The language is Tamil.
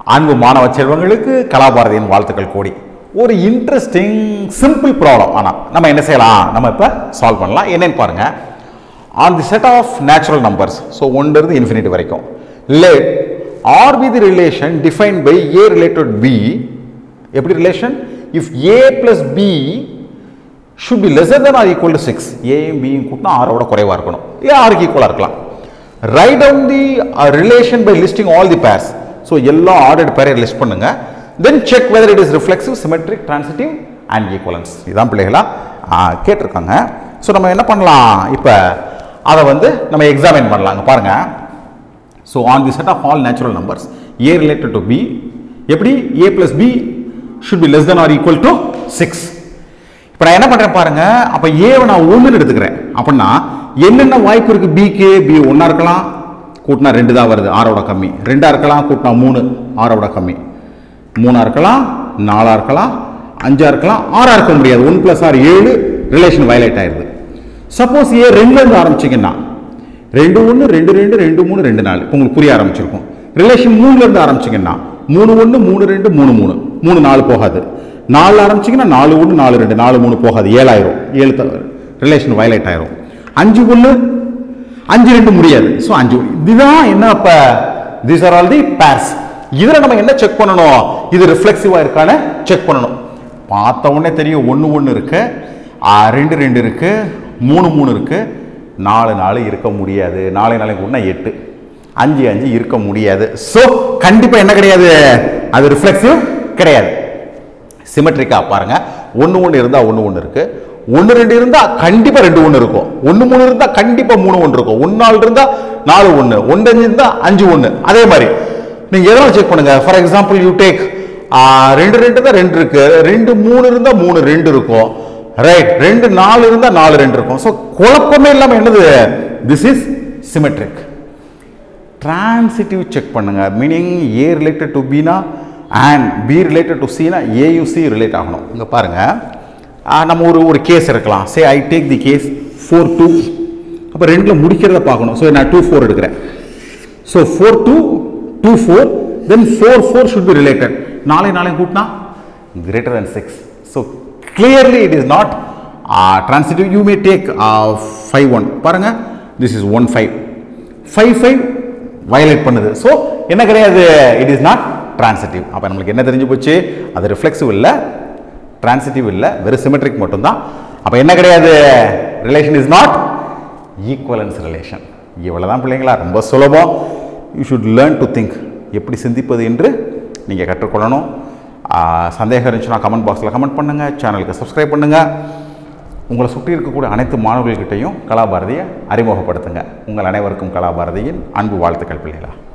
அன்பு மாணவ செல்வங்களுக்கு கலாபாரதியின் வாழ்த்துக்கள் கோடி ஒரு இன்ட்ரெஸ்டிங் சிம்பிள் ப்ராப்ளம் ஆனால் நம்ம என்ன செய்யலாம் நம்ம இப்போ சால்வ் பண்ணலாம் என்னன்னு பாருங்க on the set of natural numbers so ஒன்றிருந்து இன்ஃபினிட்டி வரைக்கும் let R be the relation define by A related B எப்படி relation if A plus B should be lesser than or equal to six ஏயும் பியும் கூட்டினா ஆரோட குறைவாக இருக்கணும் இல்லை ஆறுக்கு ஈக்குவலாக இருக்கலாம் write down the relation by listing all the pairs so எல்லா ஆர்டர்ட் பேரை லிஸ்ட் பண்ணுங்க then check whether it is reflexive symmetric transitive and equivalence இதான் பிள்ளைகளா ஆ, கேட்டிருக்காங்க ஸோ நம்ம என்ன பண்ணலாம் இப்போ அதை வந்து நம்ம எக்ஸாமின் பண்ணலாம் அங்க பாருங்க so on the set of all natural numbers A related to B எப்படி A plus B should be less than or equal to six இப்போ நான் என்ன பண்ணுறேன் பாருங்க அப்போ ஏவை நான் ஒன்றுன்னு எடுத்துக்கிறேன் அப்படின்னா என்னென்ன வாய்ப்பு இருக்கு பிக்கு பி ஒன்றா இருக்கலாம் கூட்டினா ரெண்டு தான் வருது ஆறோட கம்மி ரெண்டா இருக்கலாம் கூட்டினா மூணு ஆறோட கம்மி மூணா இருக்கலாம் நாலா இருக்கலாம் அஞ்சா இருக்கலாம் ஆறா இருக்க முடியாது ஒன் பிளஸ் ஆர் ஏழு ரிலேஷன் வயலேட் ஆயிடுது சப்போஸ் ஏ ரெண்டுல இருந்து ஆரம்பிச்சீங்கன்னா ரெண்டு ஒன்று ரெண்டு ரெண்டு ரெண்டு மூணு ரெண்டு நாலு இப்ப உங்களுக்கு புரிய ஆரம்பிச்சிருக்கும் ரிலேஷன் மூணுல இருந்து ஆரம்பிச்சீங்கன்னா மூணு ஒன்று மூணு ரெண்டு மூணு மூணு மூணு நாலு போகாது நாலு ஆரம்பிச்சீங்கன்னா நாலு ஒன்று நாலு ரெண்டு நாலு மூணு போகாது ஏழாயிரம் ஏழு ரிலேஷன் வயலேட் ஆயிரும் அஞ்சு ஒன்று அஞ்சு ரெண்டு முடியாது ஸோ அஞ்சு இதுதான் என்ன அப்ப these are all the pairs இதில் நம்ம என்ன செக் பண்ணணும் இது ரிஃப்ளெக்சிவாக இருக்கான்னு செக் பண்ணணும் பார்த்த உடனே தெரியும் ஒன்று ஒன்று இருக்கு ஆ, ரெண்டு ரெண்டு இருக்கு மூணு மூணு இருக்கு நாலு நாலு இருக்க முடியாது நாலு நாளைக்கு ஒன்றா எட்டு அஞ்சு அஞ்சு இருக்க முடியாது ஸோ கண்டிப்பாக என்ன கிடையாது அது ரிஃப்ளெக்சிவ் கிடையாது சிமெட்ரிக்கா பாருங்க ஒன்று ஒன்று இருந்தால் ஒன்று ஒன்று இருக்கு ஒன்று ரெண்டு இருந்தால் கண்டிப்பாக ரெண்டு ஒன்று இருக்கும் ஒன்று மூணு இருந்தால் கண்டிப்பாக மூணு ஒன்று இருக்கும் ஒன்று நாலு இருந்தால் நாலு ஒன்று ஒன்று அஞ்சு இருந்தால் அஞ்சு ஒன்று அதே மாதிரி நீங்கள் எதனால் செக் பண்ணுங்க ஃபார் எக்ஸாம்பிள் யூ டேக் ரெண்டு ரெண்டு தான் ரெண்டு இருக்கு ரெண்டு மூணு இருந்தால் மூணு ரெண்டு இருக்கும் ரைட் ரெண்டு நாலு இருந்தால் நாலு ரெண்டு இருக்கும் ஸோ குழப்பமே இல்லாமல் என்னது this is symmetric transitive check பண்ணுங்க மீனிங் ஏ ரிலேட்டட் டு பினா அண்ட் பி ரிலேட்டட் டு சினா ஏயும் சி ரிலேட் ஆகணும் இங்கே பாருங்க ஆ, நம்ம ஒரு ஒரு கேஸ் இருக்கலாம் say I take the case four two அப்போ ரெண்டில் முடிக்கிறத பார்க்கணும் ஸோ நான் டூ ஃபோர் எடுக்கிறேன் so four two two four then four four should be related நாளை நாளை கூட்டினா greater than six so clearly it is not transitive you may take five one பாருங்க this is one five five five violate பண்ணுது ஸோ என்ன கிடையாது இட் இஸ் நாட் டிரான்சிட்டிவ் அப்போ நம்மளுக்கு என்ன தெரிஞ்சு போச்சு அது ரிஃப்ளெக்சிவ் இல்லை டிரான்சிட்டிவ் இல்லை வெறும் சிமெட்ரிக் மட்டும்தான் அப்போ என்ன கிடையாது relation is not equivalence relation இவ்வளவுதான் பிள்ளைங்களா ரொம்ப சுலபம் you should learn to think எப்படி சிந்திப்பது என்று நீங்கள் கற்றுக்கொள்ளணும் ஆஹ் சந்தேகம் இருந்துச்சுன்னா கமெண்ட் பாக்ஸில் கமெண்ட் பண்ணுங்கள் சேனலுக்கு சப்ஸ்கிரைப் பண்ணுங்கள் உங்களை சுற்றி இருக்கக்கூடிய அனைத்து மாணவர்கள்கிட்டையும் கலாபாரதியை அறிமுகப்படுத்துங்க உங்கள் அனைவருக்கும் கலாபாரதியின் அன்பு வாழ்த்துக்கள் பிள்ளைகளா